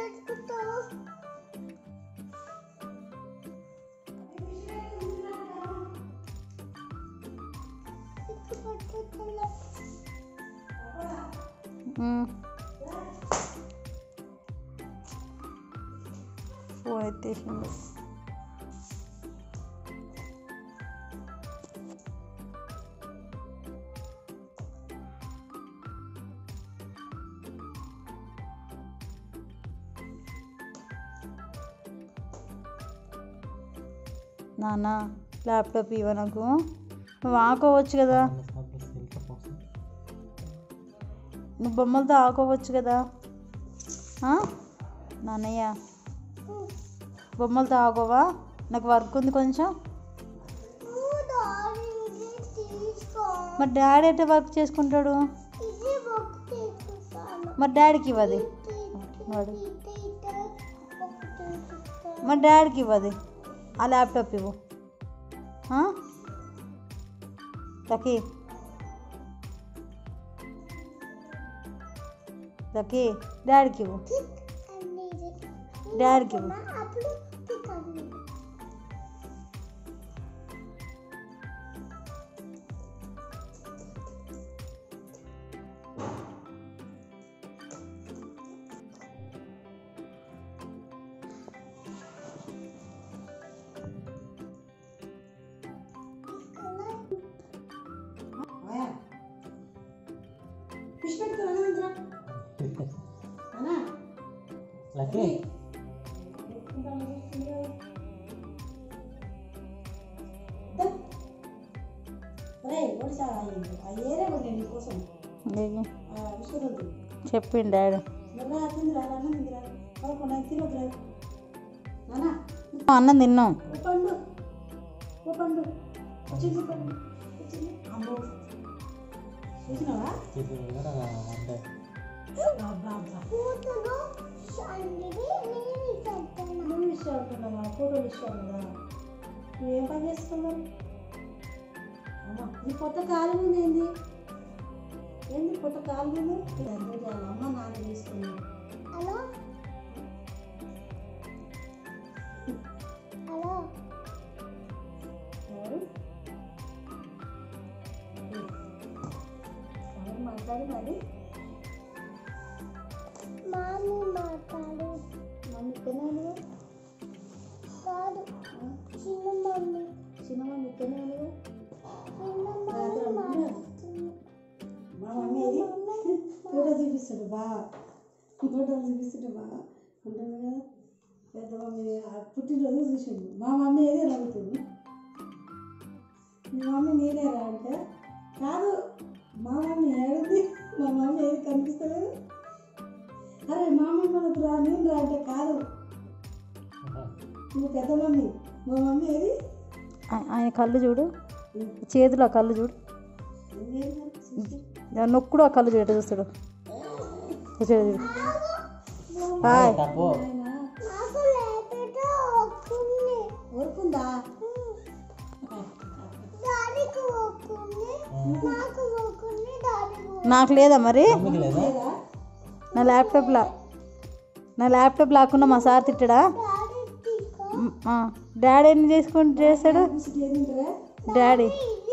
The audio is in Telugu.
ఉమ్. ఫోన్ ఎత్తేసిండు నాన్న ల్యాప్టాప్ ఇవ్వ నాకు నువ్వు ఆకోవచ్చు కదా నువ్వు బొమ్మలతో ఆకోవచ్చు కదా ఆ? నాన్నయ్య బొమ్మలతో ఆకోవా నాకు వర్క్ ఉంది కొంచెం మరి డాడీ అయితే వర్క్ చేసుకుంటాడు మరి డాడీకి ఇవ్వది వాడు మరి డాడీకి ఇవ్వది ఆ ల్యాప్టాప్ ఇవ్వు ఆ? లక్కీ లక్కీ డాడీకి ఇవ్వు డాడీకి ఇవ్వు లక్కీ ఏగి. చెప్పిండు డాడీ అన్నం తిన్నాం అంటే ఫోటోలు ఇష్టం కదా నువ్వేం పని చేస్తున్నావు నీ కొత్త కాలు ఉంది ఏంది ఏంది కొత్త కాలు ఉంది అమ్మ నాన్న తీసుకున్నాను హలో హలో ఎవరు ఎవరు మాట్లాడి మరి మామీ మాట్లాడు మమ్మీ ఇక్కడనే ఉంది కాదు చిన్న మమ్మీ చిన్న మమ్మీ ఇక్కడనే ఉంది చిన్న రాత్రి మమ్మీ అమ్మ మాట్లాడుతుంది మా మమ్మీ ఇది ఫోటో చూపిస్తాడు బాగా ఫోటోలు చూపిస్తుంటే బాగా ఉంటుంది కదా పెద్ద మమ్మీ ఆ పుట్టినరోజు చూసిండు మా మమ్మీ ఏది అని అడుగుతుంది మీ మమ్మీ నేనేరా అంటే కాదు మా మమ్మీ ఏడుంది మా మమ్మీ ఏది కనిపిస్తలేదు అరే మా మమ్మీ మనకు రా నేను రా అంటే కాదు నువ్వు పెద్ద మమ్మీ మా మమ్మీ ఏది ఆ- ఆయన కళ్ళు చూడు చేతిలో ఆ కళ్ళు చూడు ఏం చేయాలి? ఆ నొక్కుడు ఆ కళ్ళు చూడు ఎట్ట చూస్తాడు చూడు చూడు హాయ్ తప్పు నాయనా, నాకు లేపేట ఒక్కుంది ఊరుకుందా డాడీకి ఒక్కుంది నాకు ఒక్కుంది డాడీకి నాకు లేదా మరి మమ్మీకి లేదా లేదా నా ల్యాప్టాప్లా నా ల్యాప్టాప్ లాక్కున్నా మా సార్ తిట్టడా డాడీ తీసుకో మ్, ఆ. డాడీ ఏం చేసుకుంటూ చేస్తాడు ముసుగు ఏదింటరా డాడీ ఇది